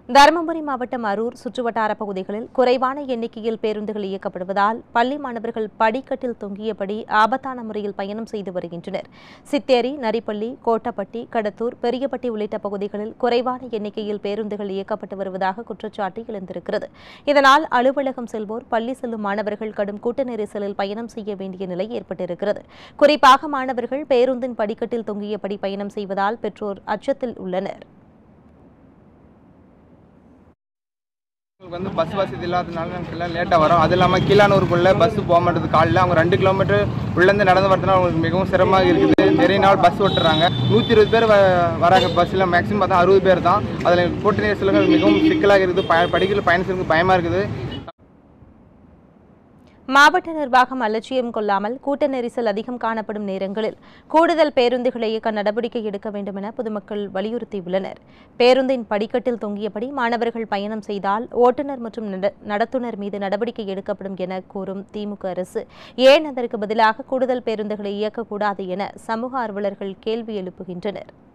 தருமபுரி மாவட்டம் அரூர் சுற்றுவட்டார பகுதிகளில் குறைவான எண்ணிக்கையில் பேருந்துகள் இயக்கப்படுவதால் பள்ளி மாணவர்கள் படிக்கட்டில் தொங்கியபடி ஆபத்தான முறையில் பயணம் செய்து வருகின்றனர் சித்தேரி நரிப்பள்ளி கோட்டப்பட்டி கடத்தூர் பெரியப்பட்டி உள்ளிட்ட பகுதிகளில் குறைவான எண்ணிக்கையில் பேருந்துகள் இயக்கப்பட்டு வருவதாக குற்றச்சாட்டு எழுந்திருக்கிறது இதனால் அலுவலகம் செல்வோர் பள்ளி செல்லும் மாணவர்கள் கடும் கூட்ட நெரிசலில் பயணம் செய்ய வேண்டிய நிலை ஏற்பட்டிருக்கிறது குறிப்பாக மாணவர்கள் பேருந்தின் படிக்கட்டில் தொங்கியபடி பயணம் செய்வதால் பெற்றோர் அச்சத்தில் உள்ளனர் எங்களுக்கு வந்து பஸ் வசதி இல்லாததுனால நமக்கு எல்லாம் லேட்டாக வரும் அது இல்லாமல் கீழானூருக்குள்ளே பஸ் போக மாட்டேது காலையில் அவங்க ரெண்டு கிலோமீட்டர் உள்ளேருந்து நடந்து வரதுனால அவங்களுக்கு மிகவும் சிரமமாக இருக்குது நிறைய நாள் பஸ் ஓட்டுறாங்க நூற்றி இருபது பேர் வ- வராங்க பஸ்ஸில் மேக்ஸிமம் பார்த்தா அறுபது பேர் தான் அதில் கூட்ட நெரிசல்கள் மிகவும் சிக்கலாக இருக்குது ப படிக்கல பயணிச்சதுக்கு பயமாக இருக்குது மாவட்ட நிர்வாகம் அலட்சியம் கொள்ளாமல் கூட்ட நெரிசல் அதிகம் காணப்படும் நேரங்களில் கூடுதல் பேருந்துகளை இயக்க நடவடிக்கை எடுக்க வேண்டும் என பொதுமக்கள் வலியுறுத்தியுள்ளனர் பேருந்தின் படிக்கட்டில் தொங்கியபடி மாணவர்கள் பயணம் செய்தால் ஓட்டுநர் மற்றும் நட- நடத்துனர் மீது நடவடிக்கை எடுக்கப்படும் என கூறும் திமுக அரசு ஏன் அதற்கு பதிலாக கூடுதல் பேருந்துகளை இயக்கக்கூடாது என சமூக ஆர்வலர்கள் கேள்வி எழுப்புகின்றனர்